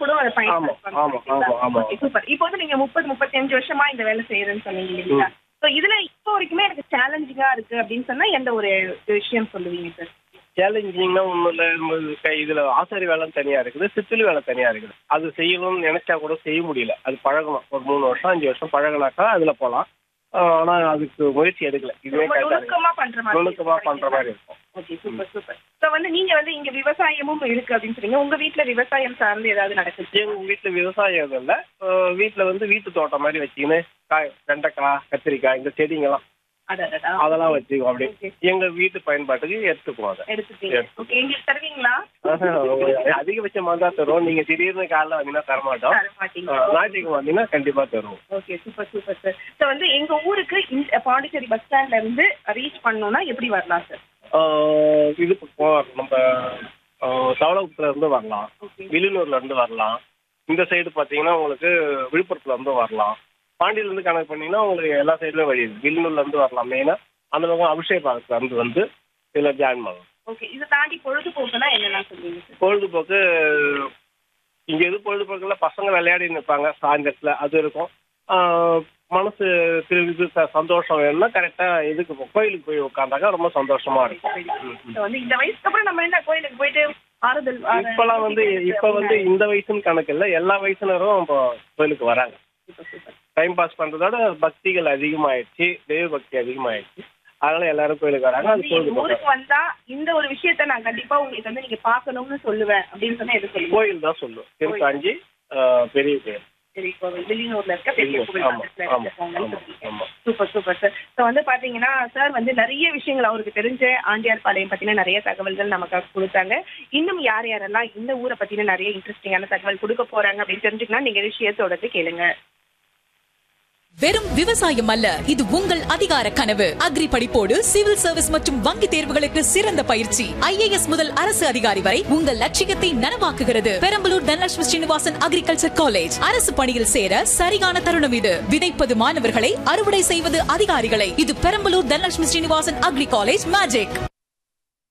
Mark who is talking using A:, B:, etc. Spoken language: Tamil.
A: கூட அதை
B: ஆமா, ஆமா, ஆமா, ஆமா.
A: சூப்பர் இப்போ வந்து நீங்க முப்பது முப்பத்தஞ்சு வருஷமா இந்த வேலை செய்யறேன்னு சொன்னீங்க இல்லைங்களா ஸோ இதுல இப்போ வரைக்குமே எனக்கு சேலஞ்சிங்கா இருக்கு அப்படின்னு சொன்னா எந்த ஒரு விஷயம் சொல்லுவீங்க சார்
B: சேலஞ்சிங்னா ஒன்றும் இல்லை நம்ம கை இதில் ஆசாரி வேலை தனியாக இருக்குது சித்திலி வேலை தனியாக இருக்குது அது செய்யணும்னு நினைச்சா கூட செய்ய முடியல அது பழகணும் ஒரு மூணு வருஷம் அஞ்சு வருஷம் பழகினாக்கா அதில் போகலாம் ஆனால் அதுக்கு முயற்சி எடுக்கல இதுவே
A: ரொம்ப
B: கரெக்டாக
A: நுணுக்கமா பண்ற மாதிரி
B: நுணுக்கமாக பண்ணுற மாதிரி இருக்கும்
A: ஓகே சூப்பர் சூப்பர் ஸோ வந்து நீங்க வந்து இங்க விவசாயமும் இருக்கு அப்படின்னு சொன்னீங்க உங்க வீட்ல விவசாயம் சார்ந்து ஏதாவது நடக்குது
B: எங்கள் வீட்டில் விவசாயம் எதுவும் இல்லை வீட்டில் வந்து வீட்டு தோட்டம் மாதிரி வச்சுக்கின்னு காய் வெண்டைக்காய் கத்திரிக்காய் இந்த செடிங்கெல்லாம்
A: அடடா
B: அதெல்லாம் வச்சுக்குவோம் அப்படி
A: Okay.
B: எங்கள் வீட்டு பயன்பாட்டுக்கு எடுத்துக்குவோம் அதை
A: எடுத்துட்டீங்க ஓகே எங்களுக்கு தருவீங்களா
B: அதிகபட்சமாக தான் தருவோம் நீங்கள் திடீர்னு காலைல வந்தீங்கன்னா தரமாட்டோம்
A: தர மாட்டீங்க
B: ஞாயிற்றுக்கு வந்தீங்கன்னா கண்டிப்பாக தருவோம்
A: okay super super sir so வந்து எங்க ஊருக்கு இந்த பாண்டிச்சேரி பஸ் ஸ்டாண்ட்ல இருந்து ரீச் பண்ணணும்னா எப்படி வரலாம் சார்
B: ஆஹ் இது போ நம்ம தவளகுளத்துல இருந்து வரலாம்
A: ஓகே
B: வில்லியனூர்ல இருந்து வரலாம் இந்த சைடு பார்த்தீங்கன்னா உங்களுக்கு விழுப்புரத்துல இருந்து வரலாம் பாண்டியில இருந்து கணக்கு பண்ணீங்கன்னா உங்களுக்கு எல்லா சைடுலயும் வழி இருக்கு வில்லியனூர்ல இருந்து வரலாம் மெயினா அந்த பக்கம் அபிஷேக் பாலத்துல இருந்து வந்து இதில் ஜாயின் பண்ணலாம்
A: ஓகே இதை தாண்டி பொழுதுபோக்குனா என்னெல்லாம் சொல்லுவீங்க சார்
B: பொழுதுபோக்கு இங்க எது பொழுதுபோக்குல பசங்க விளையாடி நிற்பாங்க சாயந்தரத்துல அது இருக்கும் ஆஹ் மனசு திரு இது ச- சந்தோஷம் வேணும்னா கரெக்டா இதுக்கு போ- கோயிலுக்கு போய் உட்காந்தாக்கா ரொம்ப சந்தோஷமா இருக்கும் ம், ம்.
A: So வந்து இந்த வயசுக்கு அப்புறம் நம்ம என்ன கோயிலுக்கு போயிட்டு ஆறுதல் ஆறு-
B: இப்பெல்லாம் வந்து இப்ப வந்து இந்த வயசுன்னு கணக்கு இல்ல எல்லா வயசுனரும் இப்போ கோயிலுக்கு வராங்க
A: சூப்பர் சூப்பர்
B: டைம் பாஸ் பண்றதோட பக்திகள் அதிகமாயிடுச்சு தெய்வ பக்தி அதிகமாயிடுச்சு அதனால எல்லாரும் கோயிலுக்கு வராங்க அது
A: வந்து எங்க
B: பொழுதுபோக்கு
A: ஊருக்கு வந்தா இந்த ஒரு விஷயத்த நான் கண்டிப்பா உங்களுக்கு வந்து நீங்க பாக்கணும்னு சொல்லுவேன் அப்படின்னு சொன்னா எது சொல்லுங்க
B: கோயில் தான் சொல்லும் திருக்காஞ்சி ஆஹ், பெரிய கோயில்
A: சரி கோவில் வெளியூர்ல இருக்க பெரிய கோவில்
B: ஆமா
A: பக்கத்துல
B: ஆமா
A: இருக்கவங்கன்னு
B: ஆமா
A: சொல்றீங்க.
B: ஆமா
A: சூப்பர் சூப்பர் சார் ஸோ வந்து பாத்தீங்கன்னா சார் வந்து நிறைய விஷயங்கள் அவருக்கு தெரிஞ்ச ஆண்டியார் பாளையம் பத்தின நிறைய தகவல்கள் நமக்கு கொடுத்தாங்க இன்னும் யார் யாரெல்லாம் இந்த ஊரை பத்தின நிறைய இன்ட்ரெஸ்டிங்கான தகவல் கொடுக்க போறாங்க அப்படின்னு தெரிஞ்சுக்கணும் நீங்க விஷயத்தோட கேளுங்க
C: வெறும் விவசாயம் அல்ல இது உங்கள் அதிகார கனவு அக்ரி படிப்போடு சிவில் சர்வீஸ் மற்றும் வங்கி தேர்வுகளுக்கு சிறந்த பயிற்சி ஐஏஎஸ் முதல் அரசு அதிகாரி வரை உங்கள் லட்சியத்தை நனவாக்குகிறது பெரம்பலூர் தனலட்சுமி ஸ்ரீனிவாசன் அக்ரிகல்ச்சர் காலேஜ் அரசு பணியில் சேர சரியான தருணம் இது விதைப்பது மாணவர்களை அறுவடை செய்வது அதிகாரிகளை இது Perambalur Dhanalakshmi Srinivasan agri college magic